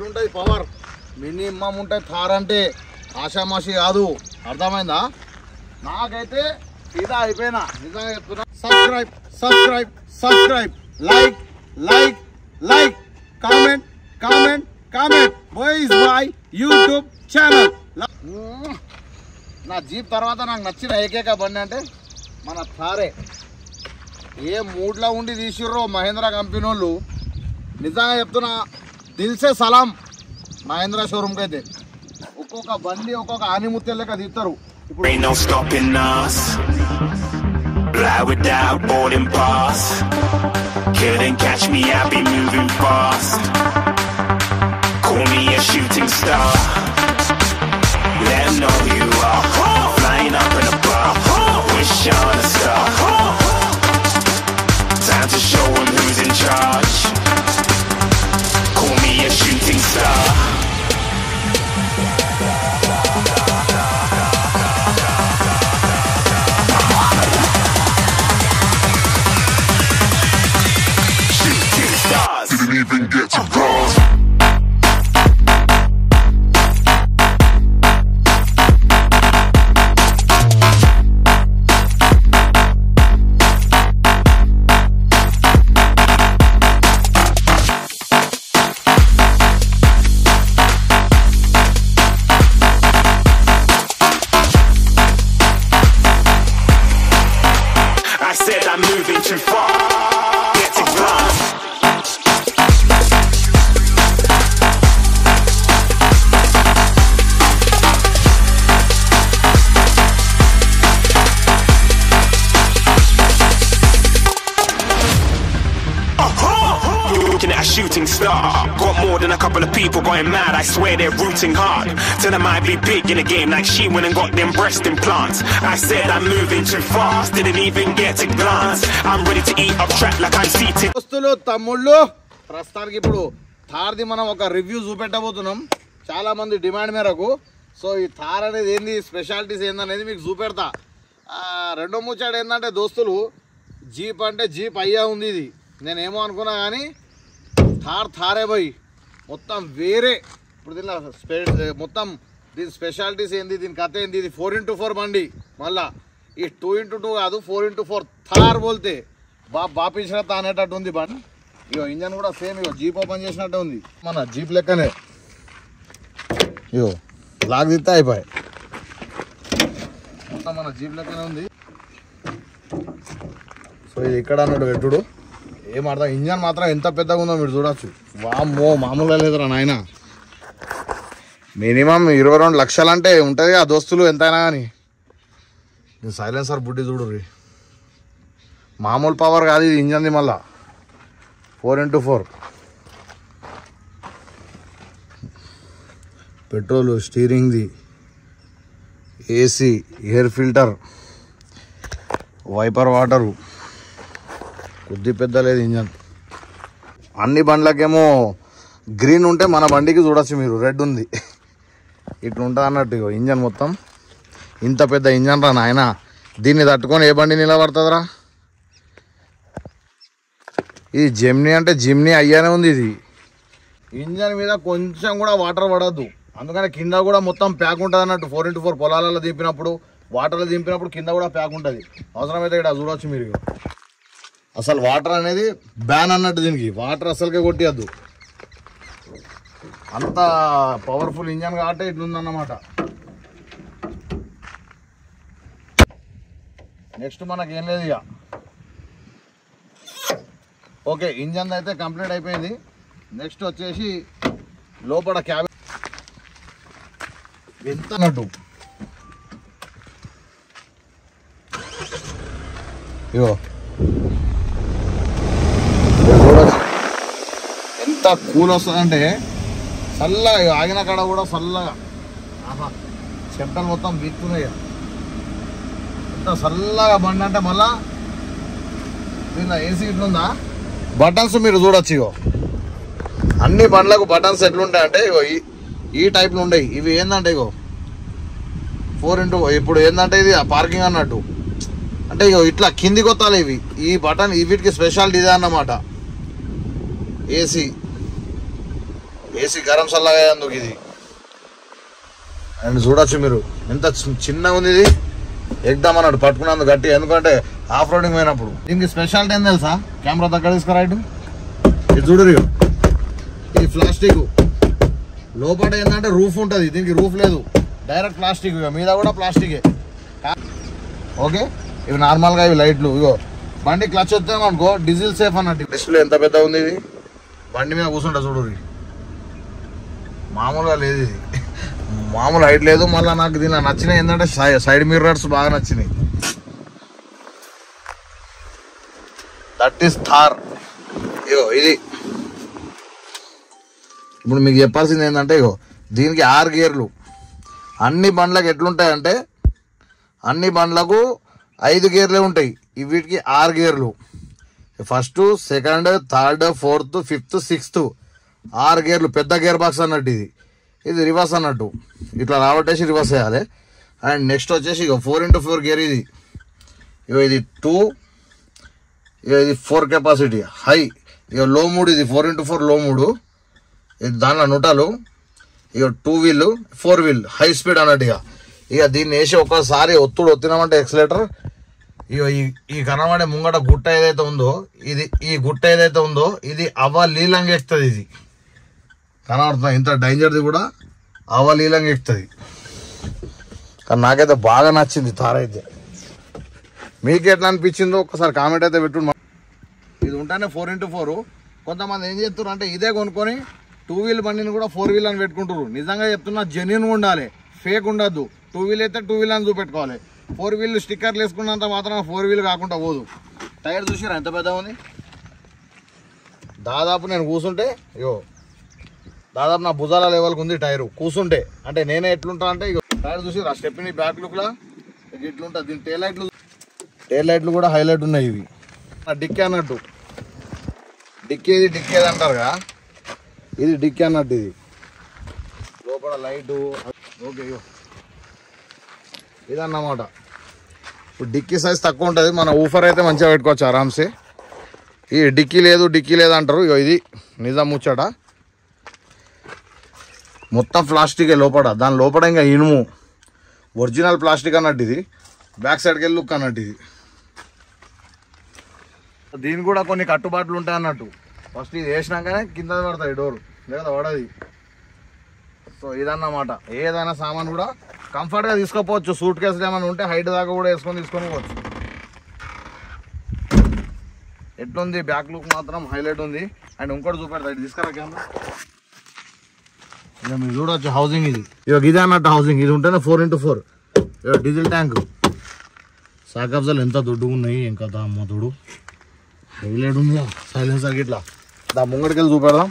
ఇట్లుంటుంది power minimum ఉంటుంది థార్ అంటే ఆషామాషి కాదు అర్థమైందా నాకైతే ఇదా అయిపోయినా నిజంగా చెప్తున్నా subscribe subscribe subscribe like like like comment comment comment boys bye YouTube channel నా జీప్ తర్వాత నాకు నచ్చిన ఏకైక బండి అంటే మన థారే ఏ మూడ్లో ఉండి తీసిర్రో మహేంద్ర కంపెనీ వాళ్ళు నిజంగా చెప్తున్నా దిల్సే సలాం మహేంద్ర షోరూమ్కి అయితే ఒక్కొక్క బండి ఒక్కొక్క ఆనిముత్యం లెక్క తీస్తారు ఇప్పుడు Ain't no stopping us. Fly without boarding pass. Couldn't catch me, I'll be moving fast. Call me a shooting star. Let 'em know who you are. Flying up in a bar. Wish on a star. Time to show 'em who's in charge. Call me a shooting star. Shooting stars. Didn't even get to cross. I said I'm moving too far. Get a glance. You're looking at a shooting star. Got more than a couple of people going mad. I swear they're rooting hard. Tell them I'd be big in the game like she went and got them breast implants. I said I'm moving too fast. Didn't even get a glance. I'm ready to eat up track like I'm seated. దోస్తులు తమ్ముళ్ళు ప్రస్తుతానికి ఇప్పుడు థార్ది మనం ఒక review చూపెట్టబోతున్నాం చాలా మంది demand మేరకు so ఈ థార్ అనేది ఏంది స్పెషాలిటీస్ ఏందనేది మీకు చూపెడతా ఆ, రెండో ముచ్చాడు ఏంటంటే దోస్తులు జీప్ అంటే జీప్ అయ్యా ఉంది ఇది నేనేమో అనుకున్నా కానీ థార్ థారే పోయి మొత్తం వేరే ఇప్పుడు దీనిలో స్పె మొత్తం దీని స్పెషాలిటీస్ ఏంది దీని కథ ఏంది ఇది ఫోర్ ఇంటూ ఫోర్ బండి మళ్ళా ఈ టూ ఇంటూ టూ కాదు ఫోర్ ఇంటూ ఫోర్ థార్ బోల్తే బా బాపించినట్టు అనేటట్టు ఉంది బండి ఇగో ఇంజన్ కూడా సేమ్ ఇగో జీప్ ఓపెన్ చేసినట్టు ఉంది మన జీప్ లెక్కనే ఇగో లాగ్ తిత్తే అయిపోయాయి మొత్తం మన జీప్ లెక్కనే ఉంది సో ఇది ఇక్కడ అన్నట్టు పెట్టుడు ఏం అర్థం ఇంజన్ మాత్రం ఎంత పెద్దగా ఉందో మీరు చూడొచ్చు వామ్మో మామూలుగా లేదురా నాయన మినిమం ఇరవై రెండు లక్షలు అంటే ఉంటుంది ఆ దోస్తులు ఎంతైనా కానీ సైలెన్సర్ బుడ్డి చూడు రీ మామూలు పవర్ కాదు ఇది ఇంజన్ది మళ్ళా ఫోర్ ఇంటూ ఫోర్ పెట్రోల్ స్టీరింగ్ది AC air filter wiper water కొద్ది పెద్ద లేదు ఇంజన్ అన్ని బండ్లకేమో గ్రీన్ ఉంటే మన బండికి చూడొచ్చు మీరు రెడ్ ఉంది ఇట్లా ఉంటుంది అన్నట్టు ఇగో ఇంజన్ మొత్తం ఇంత పెద్ద ఇంజన్ రా నాయన దీన్ని తట్టుకొని ఏ బండి నిలబడుతుందిరా ఇది జెమ్నీ అంటే జిమ్నీ అయ్యానే ఉంది ఇది ఇంజన్ మీద కొంచెం కూడా వాటర్ పడద్దు అందుకని కింద కూడా మొత్తం ప్యాక్ ఉంటుంది అన్నట్టు ఫోర్ ఇంటూ ఫోర్ పొలాలలో దింపినప్పుడు వాటర్లో దింపినప్పుడు కింద కూడా ప్యాక్ ఉంటుంది అవసరమైతే ఇక్కడ చూడొచ్చు మీరు ఇగో. అసలు వాటర్ అనేది బ్యాన్ అన్నట్టు దీనికి వాటర్ అసలుకే కొట్టియద్దు అంత పవర్ఫుల్ ఇంజన్ కాబట్టి ఇట్లుందన్నమాట నెక్స్ట్ మనకి ఏం లేదు ఇక ఓకే ఇంజన్ అయితే కంప్లీట్ అయిపోయింది నెక్స్ట్ వచ్చేసి లోపల క్యాబిన్ ఎంత అన్నట్టు ఇగో చూడొచ్చు. ఎంత కూల్ వస్తుందంటే చల్లగా ఇగో ఆగిన కాడ కూడా చల్లగా ఆహా చెమటలు మొత్తం బీక్కున్నాయి ఎంత చల్లగా బండి అంటే మళ్ళా దీనిలో ఏసీ ఇట్లుందా బటన్స్ మీరు చూడొచ్చు ఇగో అన్ని బండ్లకు బటన్స్ ఎట్లుంటాయి అంటే ఇగో ఈ ఈ టైప్లో ఉండయి ఇవి ఏంటంటే ఇగో ఫోర్ ఇంటూ ఇప్పుడు ఏంటంటే ఇది పార్కింగ్ అన్నట్టు అంటే ఇగో ఇట్లా కింది కొత్తాలి ఇవి ఈ బటన్ వీటికి స్పెషాలిటీ ఇదే అన్నమాట ఏసీ ఏసీ గరం సల్లగా అందుకు ఇది అండ్ చూడొచ్చు మీరు ఎంత చి- చిన్నగా ఉంది ఇది ఎగ్దాం అన్నాడు పట్టుకున్నందుకు గట్టి ఎందుకంటే ఆఫ్ రోడింగ్ పోయినప్పుడు దీనికి స్పెషాలిటీ ఏం తెలుసా కెమెరా దగ్గర తీసుకురా ఇటు ఇది చూడరు ఇగో. ఇది ప్లాస్టిక్ లోపల ఏంటంటే రూఫ్ ఉంటుంది దీనికి రూఫ్ లేదు డైరెక్ట్ ప్లాస్టిక్ ఇగో మీద కూడా ప్లాస్టికే ఓకే ఇవి నార్మల్గా ఇవి లైట్లు ఇగో బండి క్లచ్ వచ్చాం అనుకో డీజిల్ సేఫ్ అన్నట్టు డిస్ప్లే ఎంత పెద్ద ఉంది ఇది బండి మీద కూర్చుంటా చూడు మామూలుగా లేదు ఇది మామూలు హైట్ లేదు మళ్ళీ నాకు దీనిలో నచ్చినాయి ఏంటంటే సై- సైడ్ మిర్రర్స్ బాగా నచ్చినాయి దట్ ఈస్ థార్ ఇగో ఇది ఇప్పుడు మీకు చెప్పాల్సింది ఏంటంటే ఇగో దీనికి ఆరు గేర్లు అన్ని బండ్లకు ఎట్లుంటాయంటే అన్ని బండ్లకు ఐదు గేర్లే ఉంటాయి ఈ వీటికి ఆరు గేర్లు first second third fourth fifth sixth ఆరు గేర్లు పెద్ద గేర్ బాక్స్ అన్నట్టు ఇది ఇది రివర్స్ అన్నట్టు ఇట్లా రాబట్టేసి రివర్స్ చేయాలి అండ్ నెక్స్ట్ వచ్చేసి ఇక ఫోర్ ఇంటూ ఫోర్ గేర్ ఇది ఇక ఇది టూ ఇక ఇది ఫోర్ కెపాసిటీ హై ఇక లో మూడు ఇది ఫోర్ ఇంటూ ఫోర్ లో మూడు ఇది దానిలో నుటలు ఇక two wheel four wheel high speed అన్నట్టు ఇక ఇక దీన్ని వేసి ఒకసారి ఒత్తుడు ఒత్తినామంటే ఎక్సలేటర్ ఇక ఈ ఈ కనబడే ముంగట గుట్ట ఏదైతే ఉందో ఇది ఈ గుట్ట ఏదైతే ఉందో ఇది అవలీలంగా ఎక్కుతుంది ఇది కనబడుతుంది ఇంత డేంజర్ది కూడా అవలీలంగా ఎక్కుతుంది కానీ నాకైతే బాగా నచ్చింది తార అయితే మీకు ఎట్లా అనిపించిందో ఒకసారి కామెంట్ అయితే పెట్టు ఇది ఉంటేనే ఫోర్ ఇంటూ ఫోర్ కొంతమంది ఏం చేస్తారు అంటే ఇదే కొనుక్కొని టూ వీల్ బండిని కూడా ఫోర్ వీల్ అని పెట్టుకుంటారు నిజంగా చెప్తున్నా జెన్యున్ ఉండాలి ఫేక్ ఉండద్దు టూ వీల్ అయితే టూ వీల్ అని చూపెట్టుకోవాలి ఫోర్ వీల్ స్టిక్కర్లు వేసుకున్నంత మాత్రం ఫోర్ వీల్ కాకుండా పోదు టైర్ చూసిరా ఎంత పెద్ద ఉంది దాదాపు నేను కూర్చుంటే ఇగో దాదాపు నా భుజాల లెవెల్కి ఉంది టైరు కూర్చుంటే అంటే నేనే ఎట్లుంటా అంటే ఇగో టైర్ చూసిరా స్టెప్ని బ్యాక్ లుక్లా ఇట్లుంటుంది దీని టేల్ లైట్లు టేల్ లైట్లు కూడా హైలైట్ ఉన్నాయి ఇవి ఆ డిక్కీ అన్నట్టు డిక్కీ ఇది డిక్కీ ఏది అంటారుగా ఇది డిక్కీ అన్నట్టు ఇది లోపల లైటు ఓకే ఇగో ఇదన్నమాట ఇప్పుడు డిక్కీ సైజ్ తక్కువ ఉంటుంది మన ఊఫర్ అయితే మంచిగా పెట్టుకోవచ్చు ఆరామ్సే ఈ డిక్కీ లేదు డిక్కీ లేదు అంటారు ఇగో ఇది నిజం ముచ్చట మొత్తం ప్లాస్టికే లోపల దాని లోపల ఇంకా ఇనుము ఒరిజినల్ ప్లాస్టిక్ అన్నట్టు ఇది బ్యాక్ సైడ్కి వెళ్ళి లుక్ అన్నట్టు ఇది దీనికి కూడా కొన్ని కట్టుబాట్లు ఉంటాయి అన్నట్టు ఫస్ట్ ఇది వేసినాకనే కింద పడతాయి డోర్ లేదా పడది సో ఇదన్నమాట ఏదైనా సామాన్ కూడా కంఫర్ట్గా తీసుకోపోవచ్చు సూట్ కేసులు ఏమైనా ఉంటే హైట్ దాకా కూడా వేసుకొని తీసుకొని పోవచ్చు ఎట్లుంది బ్యాక్ లుక్ మాత్రం హైలైట్ ఉంది అండ్ ఇంకోటి చూపెడతా ఇది తీసుకురా కెమెరా ఇక మీరు చూడొచ్చు హౌసింగ్ ఇది ఇక ఇదే అన్నట్టు హౌసింగ్ ఇది ఉంటేనే ఫోర్ ఇంటూ ఫోర్ ఇక డీజిల్ ట్యాంక్ సాకబ్జాలు ఎంత దొడ్డుగా ఉన్నాయి ఇంకా దా అమ్మ దొడు హైలైట్ ఉంది సైలెన్సర్ ఇట్లా దా ముంగడికి వెళ్ళి చూపెడదాం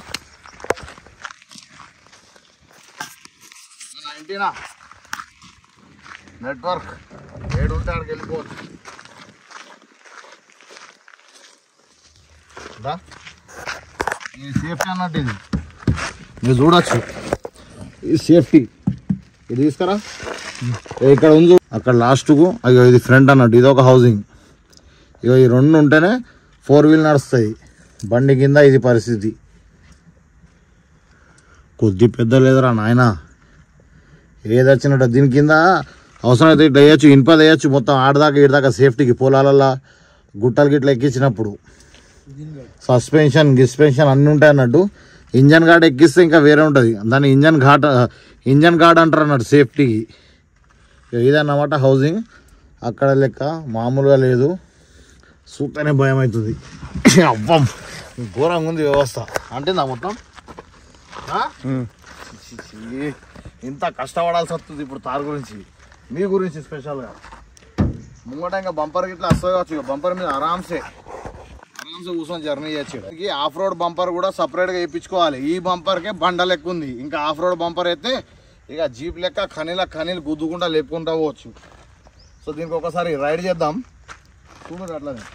నైన్టీనా నెట్వర్క్ ఏడు ఉంటే ఆడికి వెళ్ళిపోవచ్చు దా ఇది సేఫ్టీ అన్నట్టు ఇది మీరు చూడొచ్చు ఇది సేఫ్టీ ఇది తీసుకురా ఏ ఇక్కడ ఉంది అక్కడ లాస్ట్కు అయ్యో ఇది ఫ్రంట్ అన్నట్టు ఇది ఒక హౌసింగ్ ఇగో ఈ రెండు ఉంటేనే ఫోర్ వీల్ నడుస్తాయి బండి కింద ఇది పరిస్థితి కొద్ది పెద్ద లేదురా నాయన ఏది వచ్చినట్టు దీని కింద అవసరం అయితే ఇట్లా వేయచ్చు ఇనుప వేయచ్చు మొత్తం ఆడదాకా ఈడదాకా సేఫ్టీకి పొలాలల్లో గుట్టలు గిట్ల ఎక్కించినప్పుడు సస్పెన్షన్ గిస్పెన్షన్ అన్నీ ఉంటాయి అన్నట్టు ఇంజన్ గార్డ్ ఎక్కిస్తే ఇంకా వేరే ఉంటుంది దాన్ని ఇంజన్ ఘాట్ ఇంజన్ గార్డ్ అంటారు అన్నట్టు సేఫ్టీకి ఇదన్నమాట హౌసింగ్ అక్కడ లెక్క మామూలుగా లేదు చూస్తేనే భయం అవుతుంది అవ్వం ఘోరంగా ఉంది వ్యవస్థ అంటేందా మొత్తం ఆ? ఛీ, ఛీ. ఇంత కష్టపడాల్సి వస్తుంది ఇప్పుడు తార్ గురించి మీ గురించి స్పెషల్గా ముంగట ఇంకా బంపర్ గిట్లా వస్తుంది కావచ్చు ఇక బంపర్ మీద ఆరామ్సే ఆరామ్సే కూర్చొని జర్నీ చేయొచ్చు ఈ ఆఫ్ రోడ్ బంపర్ కూడా సపరేట్గా వేయించుకోవాలి ఈ బంపర్కే బండ లెక్క ఉంది ఇంకా ఆఫ్ రోడ్ బంపర్ అయితే ఇక జీప్ లెక్క ఖనీల ఖనీలు గుద్దుకుంటా లేపుకుంటా పోవచ్చు సో దీనికి ఒకసారి రైడ్ చేద్దాం చూడండి అట్లానే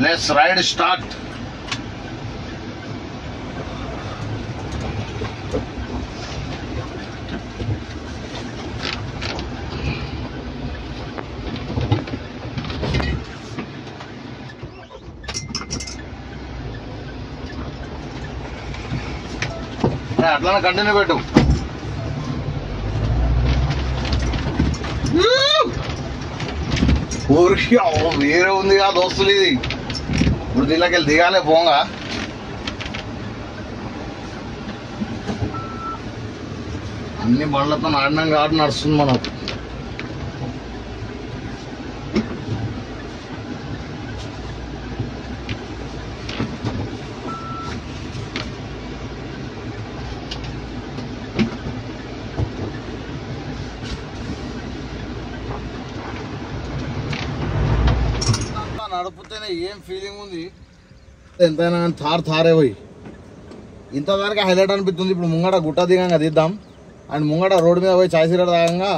లెట్స్ రైడ్ స్టార్ట్ అట్లానే కంటిన్యూ పెట్టు ఊరికి వేరే ఉంది కదా దోస్తులు ఇది ఇప్పుడు దీనికి వెళ్ళి దిగాలే పోంగా అన్ని బండ్లతో ఆడినాం కాబట్టి నడుస్తుంది మనం అంతా నడుపుతేనే ఏం ఫీలింగ్ ఉంది ఎంతైనా కానీ థార్ థారే పోయి ఇంత దానికి హైలైట్ అనిపిస్తుంది ఇప్పుడు ముంగట గుట్ట దిగంగా తీద్దాం అండ్ ముంగట రోడ్డు మీద పోయి చాయ్ సిగరెట్ తాగంగా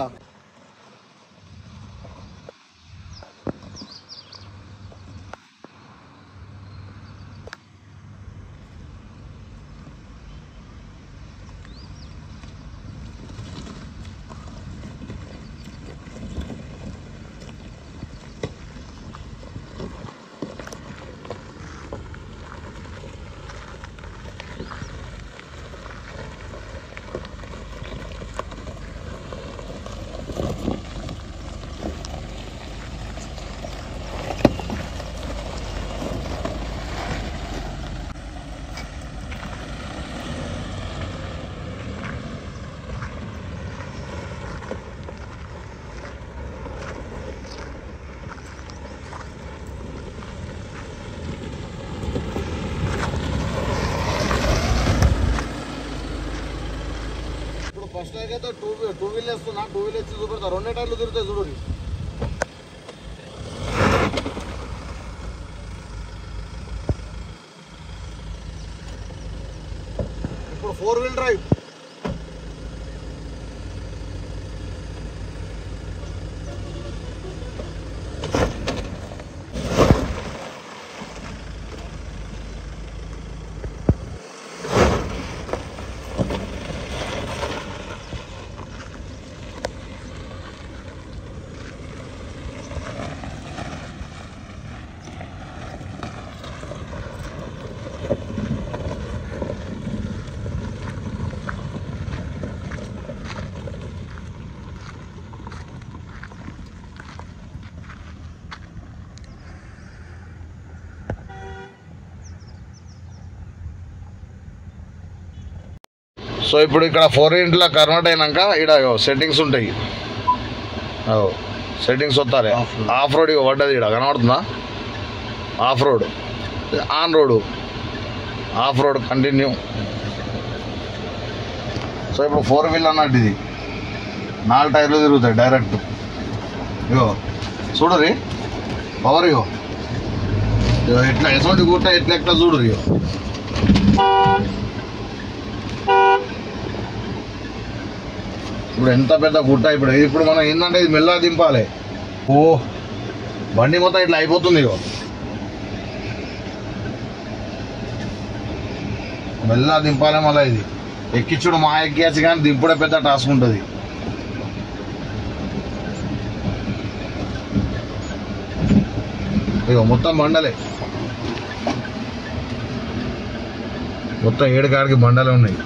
ఇప్పుడు ఫస్ట్ అయితే టూ టూ వీల్ వేస్తున్నా టూ వీల్ వేసి చూపెడతా రెండే టైర్లు తిరుగుతాయి చూడు ఇప్పుడు ఫోర్ వీల్ డ్రైవ్ సో ఇప్పుడు ఇక్కడ ఫోర్ ఇంట్లో కన్వర్ట్ అయినాక ఇక్కడ సెట్టింగ్స్ ఉంటాయి సెట్టింగ్స్ వస్తారే ఆఫ్ రోడ్ ఇక పడ్డది ఇక్కడ కనబడుతుందా off road on road off road continue so ఇప్పుడు ఫోర్ వీల్ అన్నట్టు ఇది నాలుగు టైర్లు తిరుగుతాయి డైరెక్ట్ ఇగో చూడరి పవర్ ఇగో ఇగో ఎట్లా ఎటువంటి గుట్ట ఎట్లా ఎట్లా చూడరు ఇగో ఇప్పుడు ఎంత పెద్ద గుట్ట ఇప్పుడు ఇప్పుడు మనం ఏంటంటే ఇది మెల్లగా దింపాలి ఓ బండి మొత్తం ఇట్లా అయిపోతుంది ఇగో మెల్లగా దింపాలి మళ్ళీ ఇది ఎక్కించుడు మా ఎక్కేసి కానీ దింపుడే పెద్ద టాస్క్ ఉంటుంది ఇగో మొత్తం బండలే మొత్తం ఏడు కాడికి బండలే ఉన్నాయి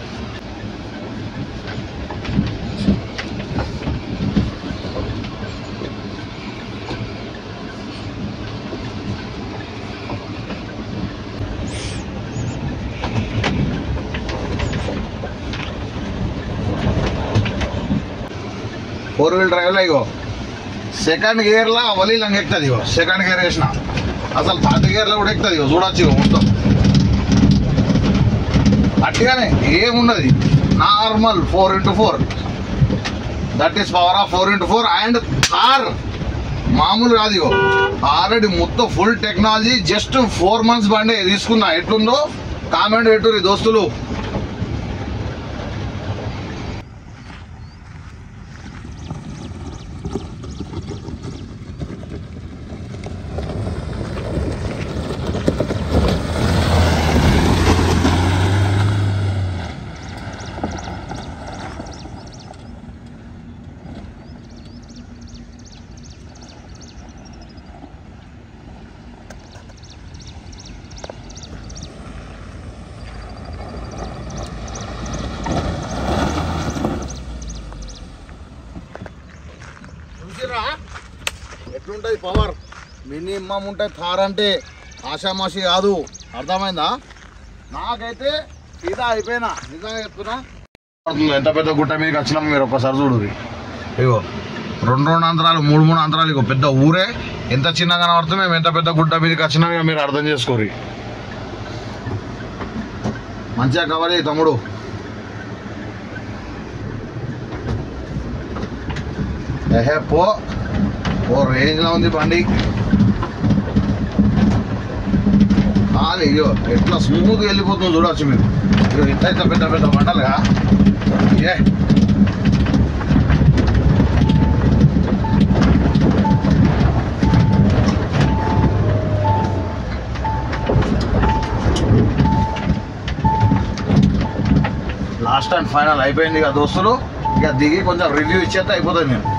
ఫోర్ వీల్ డ్రైవ్లో ఇగో సెకండ్ గేర్లో వలి లంగ ఎక్కుతుంది ఇగో సెకండ్ గేర్ వేసిన అసలు థర్డ్ గేర్లో కూడా ఎక్కుతుంది ఇగో చూడొచ్చు ఇగో మొత్తం అట్టిగానే ఏమున్నది normal four into four that is power of four into four and car మామూలు కాదు ఇగో ఆల్రెడీ మొత్తం full technology just four months బండి తీసుకున్నా ఎట్లుందో కామెంట్ పెట్టుర్రి దోస్తులు ఉంటుంది పవర్ మినిమం ఉంటుంది థార్ అంటే ఆషామాషి కాదు అర్థమైందా నాకైతే సీదా అయిపోయినా నిజంగా చెప్తున్నా ఎంత పెద్ద గుట్ట మీదకి వచ్చినాం మీరు ఒక్కసారి చూడు ఇగో రెండు రెండు అంతరాలు మూడు మూడు అంతరాలు ఇగో పెద్ద ఊరే ఎంత చిన్నగా కనబడుతుంది మేము ఎంత పెద్ద గుట్ట మీదకి వచ్చినాం ఇక మీరు అర్థం చేసుకోరు మంచిగా కవర్ చేయి తమ్ముడు ఏహే పో ఓ రేంజ్ లో ఉంది బండి కాదు అయ్యో ఎట్లా స్మూత్ వెళ్ళిపోతుందో చూడవచ్చు మీరు ఇగో ఇంత ఇంత పెద్ద పెద్ద బండలుగా ఏ లాస్ట్ అండ్ ఫైనల్ అయిపోయింది ఇక దోస్తులు ఇక దిగి కొంచెం రివ్యూ ఇచ్చేస్తే అయిపోతుంది నేను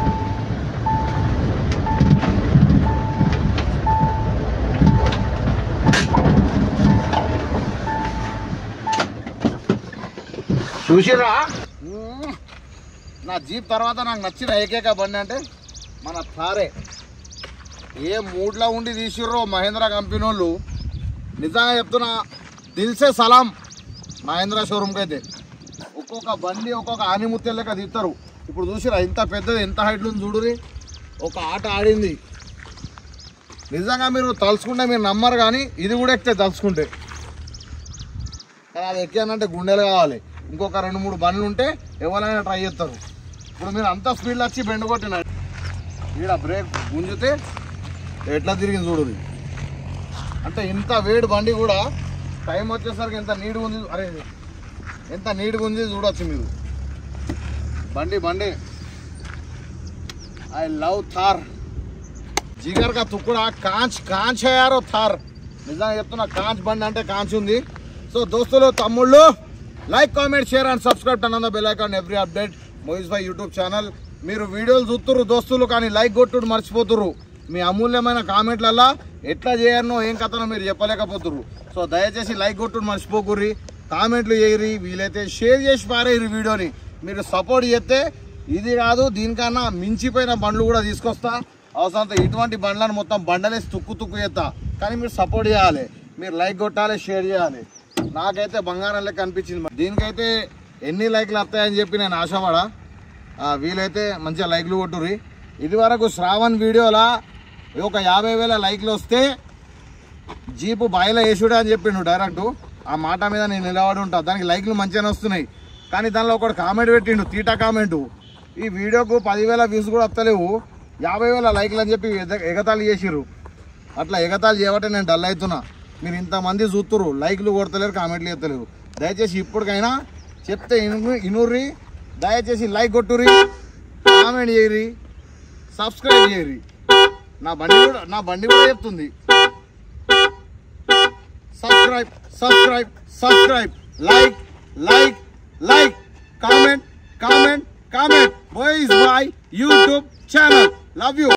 చూసిరా మ్మ్. నా జీప్ తర్వాత నాకు నచ్చిన ఏకైక బండి అంటే మన థారే ఏ మూడ్లో ఉండి తీసిర్రో మహేంద్ర కంపెనీ వాళ్ళు నిజంగా చెప్తున్నా దిల్సే సలాం మహేంద్ర షోరూమ్కి అయితే ఒక్కొక్క బండి ఒక్కొక్క ఆనిముత్యం లెక్క తీస్తారు ఇప్పుడు చూసిరా ఇంత పెద్దది ఎంత హైట్ ఉంది చూడురి ఒక ఆట ఆడింది నిజంగా మీరు తలుచుకుంటే మీరు నమ్మరు కానీ ఇది కూడా ఎక్కితే తలుచుకుంటే కానీ అది ఎక్కానంటే గుండెలు కావాలి ఇంకొక రెండు మూడు బండ్లు ఉంటే ఎవరైనా ట్రై చేస్తారు ఇప్పుడు మీరు అంత స్పీడ్లో వచ్చి బెండ్ కొట్టిన ఈడ బ్రేక్ గుంజితే ఎట్లా తిరిగింది చూడు అంటే ఇంత వేడి బండి కూడా టైం వచ్చేసరికి ఎంత నీట్గా ఉంది అరే ఎంత నీట్గా ఉంది చూడొచ్చు మీరు బండి బండి ఐ లవ్ థార్ జిగర్ కా తుక్కుడా కాంచ్ కాంచ్ అయ్యారో థార్ నిజంగా చెప్తున్నా కాంచ్ బండి అంటే కాంచ్ ఉంది సో దోస్తులు తమ్ముళ్ళు like comment share and subscribe అన్న బెల్ ఐకాన్ ఎవ్రీ అప్డేట్ మోయిస్ బై యూట్యూబ్ ఛానల్ మీరు వీడియోలు చూస్తుర్రు దోస్తులు కానీ లైక్ కొట్టుడు మర్చిపోతుర్రు మీ అమూల్యమైన కామెంట్లల్లా ఎట్లా చేయనో ఏం కథనో మీరు చెప్పలేకపోతుర్రు సో దయచేసి లైక్ కొట్టుడు మర్చిపోకుర్రి కామెంట్లు చేయరి వీలైతే షేర్ చేసి పారేయరు వీడియోని మీరు సపోర్ట్ చేస్తే ఇది కాదు దీనికన్నా మించిపోయిన బండ్లు కూడా తీసుకొస్తా అవసరంతో ఇటువంటి బండ్లను మొత్తం బండలేసి తుక్కు తుక్కు చేస్తా కానీ మీరు సపోర్ట్ చేయాలి మీరు లైక్ కొట్టాలి షేర్ చేయాలి నాకైతే బంగారం లెక్క అనిపించింది మరి. దీనికైతే ఎన్ని లైక్లు వస్తాయని చెప్పి నేను ఆశపడా ఆ, వీలైతే మంచిగా లైక్లు కొట్టుర్రి ఇది వరకు శ్రావణ్ వీడియోలా ఒక యాభై వేల లైక్లు వస్తే జీపు బాయిలో వేసుడే అని చెప్పిండు డైరెక్ట్ ఆ మాట మీద నేను నిలబడి ఉంటా దానికి లైక్లు మంచిగానే వస్తున్నాయి కానీ దానిలో ఒకటి కామెంట్ పెట్టిండు తీటా కామెంట్ ఈ వీడియోకు పదివేల వ్యూస్ కూడా వస్తలేవు యాభై వేల లైక్లు అని చెప్పి ఎగ- ఎగతాళి చేసిర్రు అట్లా ఎగతాళి చేయబట్టే నేను డల్ అవుతున్నా మీరు ఇంతమంది చూస్తురు లైక్లు కొడతలేరు కామెంట్లు చేస్తలేరు దయచేసి ఇప్పటికైనా చెప్తే ఇను ఇనుర్రి దయచేసి లైక్ కొట్టుర్రి కామెంట్ చేయరి సబ్స్క్రైబ్ చేయరి నా బండి కూడా నా బండి కూడా చెప్తుంది subscribe subscribe subscribe like like like comment comment comment boys bye YouTube channel love you